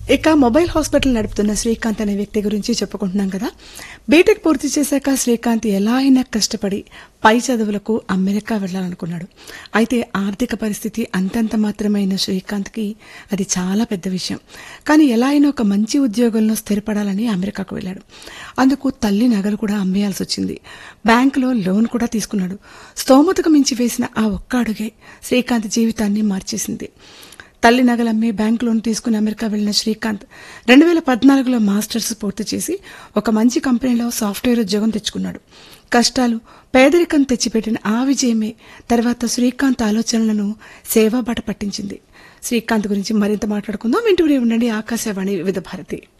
ఇక mobile hospital నడుపుతున్న శ్రీకాంత్ అనే వ్యక్తి గురించి చెప్పుకుంటున్నాం కదా బీటెక్ పూర్తి చేశాక శ్రీకాంత్ ఎలా అయినా కష్టపడి పై చదువులకు అమెరికా వెళ్లాలనుకున్నాడు అయితే ఆర్థిక పరిస్థితి అంతంత మాత్రమైన శ్రీకాంత్కి అది చాలా పెద్ద విషయం కానీ ఎలా అయినా ఒక మంచి ఉద్యోగంలో స్థిరపడాలని అమెరికాకు వెళ్ళాడు అందుకు తల్లి నగలు కూడా అమ్మేయాల్సి వచ్చింది బ్యాంకులో లోన్ కూడా తీసుకున్నాడు స్తోమతకు మించి వేసిన ఆ ఒక్క అడుగే శ్రీకాంత్ జీవితాన్ని మార్చేసింది తల్లి నగలమ్మి బ్యాంక్ లోన్ తీసుకుని అమెరికా వెళ్లిన శ్రీకాంత్ రెండు వేల పద్నాలుగులో మాస్టర్స్ పూర్తి చేసి ఒక మంచి కంపెనీలో సాఫ్ట్వేర్ ఉద్యోగం తెచ్చుకున్నాడు కష్టాలు పేదరికం తెచ్చిపెట్టిన ఆ విజయమే తర్వాత శ్రీకాంత్ ఆలోచనలను సేవా బాట పట్టించింది శ్రీకాంత్ గురించి మరింత మాట్లాడుకుందాం వింటూనే ఉండండి ఆకాశవాణి వివిధ భారతి